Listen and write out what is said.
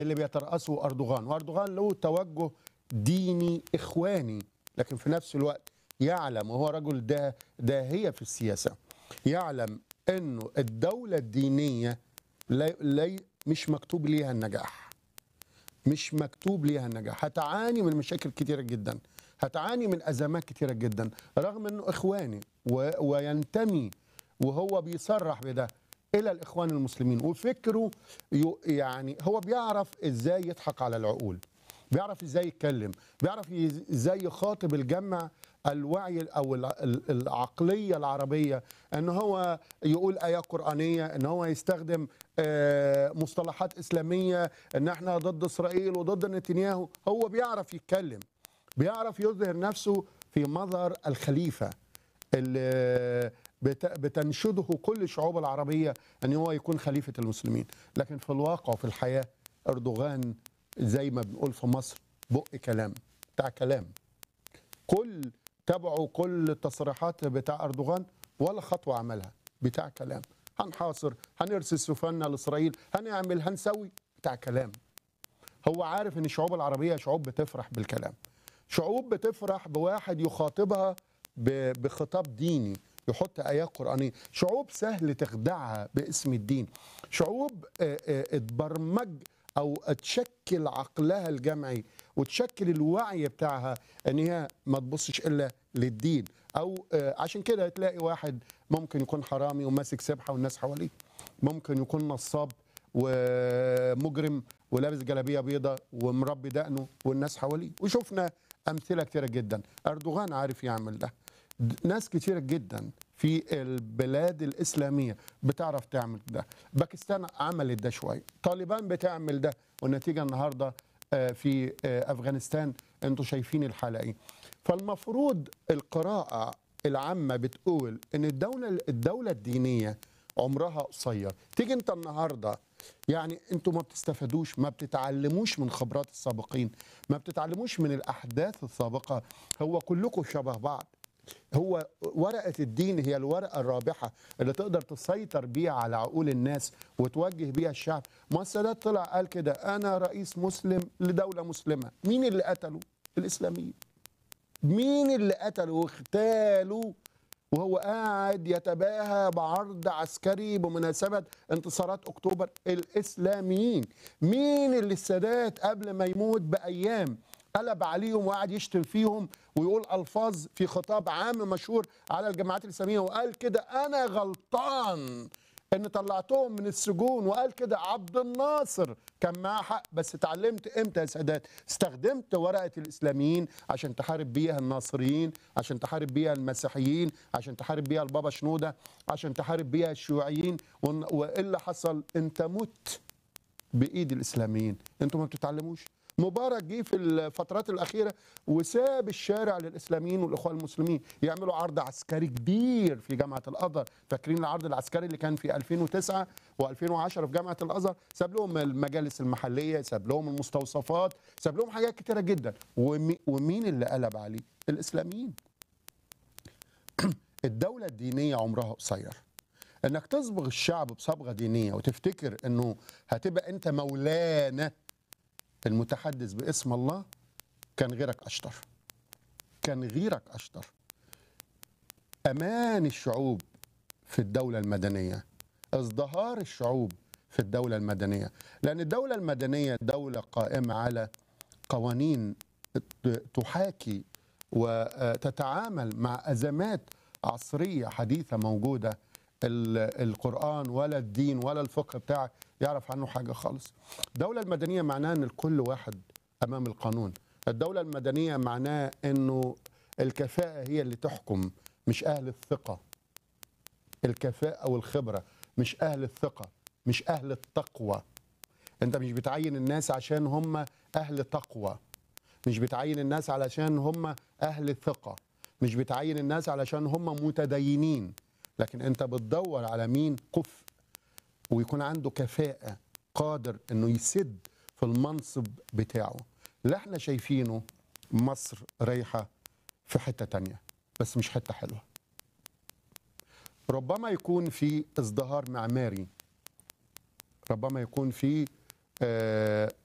اللي بيترأسه أردوغان وأردوغان له توجه ديني إخواني لكن في نفس الوقت يعلم وهو رجل دا داهية في السياسة يعلم أنه الدولة الدينية لا لا مش مكتوب ليها النجاح مش مكتوب ليها النجاح هتعاني من مشاكل كتيرة جدا هتعاني من أزمات كتيرة جدا رغم أنه إخواني و... وينتمي وهو بيصرح بده إلى الإخوان المسلمين وفكره ي... يعني هو بيعرف إزاي يضحك على العقول بيعرف إزاي يتكلم بيعرف إز- إزاي يخاطب الجمع الوعي او الع- ال- العقليه العربيه ان هو يقول ايات قرانيه ان هو يستخدم آه، مصطلحات اسلاميه ان احنا ضد اسرائيل وضد نتنياهو هو بيعرف يتكلم بيعرف يظهر نفسه في مظهر الخليفه اللي بت- بتنشده كل الشعوب العربيه ان هو يكون خليفه المسلمين لكن في الواقع وفي الحياه اردوغان زي ما بنقول في مصر بق كلام بتاع كلام كل تابعوا كل التصريحات بتاع اردوغان ولا خطوه عملها بتاع كلام هنحاصر هنرسل سفننا لاسرائيل هنعمل هنسوي بتاع كلام هو عارف ان الشعوب العربيه شعوب بتفرح بالكلام شعوب بتفرح بواحد يخاطبها ب- بخطاب ديني يحط ايات قرانيه شعوب سهل تخدعها باسم الدين شعوب آه، آه، اتبرمج او تشكل عقلها الجمعي وتشكل الوعي بتاعها ان هي ما تبصش الا للدين او آه، عشان كده تلاقي واحد ممكن يكون حرامي وماسك سبحه والناس حواليه ممكن يكون نصاب ومجرم ولابس جلابيه بيضاء ومربي دقنه والناس حواليه وشفنا امثله كتيره جدا اردوغان عارف يعمل ده د- ناس كتيره جدا في البلاد الاسلاميه بتعرف تعمل ده باكستان عملت ده شويه طالبان بتعمل ده والنتيجه النهارده آه، في آه، افغانستان انتوا شايفين الحاله ايه فالمفروض القراءه العامه بتقول ان الدوله الدوله الدينيه عمرها قصير تيجي انت النهارده يعني انتوا ما بتستفادوش ما بتتعلموش من خبرات السابقين ما بتتعلموش من الاحداث السابقه هو كلكم شبه بعض هو ورقة الدين هي الورقة الرابحة اللي تقدر تسيطر بيها على عقول الناس وتوجه بيها الشعب ما السادات طلع قال كده أنا رئيس مسلم لدولة مسلمة مين اللي قتله؟ الإسلاميين مين اللي قتله واغتاله وهو قاعد يتباهى بعرض عسكري بمناسبة انتصارات أكتوبر الإسلاميين مين اللي السادات قبل ما يموت بأيام قلب عليهم وقعد يشتم فيهم ويقول ألفاظ في خطاب عام مشهور على الجماعات الإسلامية وقال كده أنا غلطان ان طلعتهم من السجون وقال كده عبد الناصر كان معاه حق بس اتعلمت امتى يا سادات استخدمت ورقه الاسلاميين عشان تحارب بيها الناصريين عشان تحارب بيها المسيحيين عشان تحارب بيها البابا شنوده عشان تحارب بيها الشيوعيين ون- وايه اللي حصل انت مت بايد الاسلاميين انتوا ما بتتعلموش مبارك جه في الفترات الاخيره وساب الشارع للاسلاميين والاخوان المسلمين يعملوا عرض عسكري كبير في جامعه الازهر فاكرين العرض العسكري اللي كان في 2009 و2010 في جامعه الازهر ساب لهم المجالس المحليه ساب لهم المستوصفات ساب لهم حاجات كتيره جدا ومي ومين اللي قلب عليه الاسلاميين الدوله الدينيه عمرها قصير انك تصبغ الشعب بصبغه دينيه وتفتكر انه هتبقى انت مولانا المتحدث باسم الله كان غيرك اشطر كان غيرك اشطر امان الشعوب في الدوله المدنيه ازدهار الشعوب في الدوله المدنيه لان الدوله المدنيه دوله قائمه على قوانين ت- تحاكي وتتعامل مع ازمات عصريه حديثه موجوده ال- القران ولا الدين ولا الفقه بتاعك يعرف عنه حاجه خالص الدوله المدنيه معناها ان الكل واحد امام القانون الدوله المدنيه معناها انه الكفاءه هي اللي تحكم مش اهل الثقه الكفاءه والخبره مش اهل الثقه مش اهل التقوى انت مش بتعين الناس عشان هم اهل تقوى مش بتعين الناس علشان هم اهل ثقه مش بتعين الناس علشان هم متدينين لكن انت بتدور على مين كفء ويكون عنده كفاءه قادر انه يسد في المنصب بتاعه اللي احنا شايفينه مصر رايحه في حته تانية بس مش حته حلوه ربما يكون في ازدهار معماري ربما يكون في آه،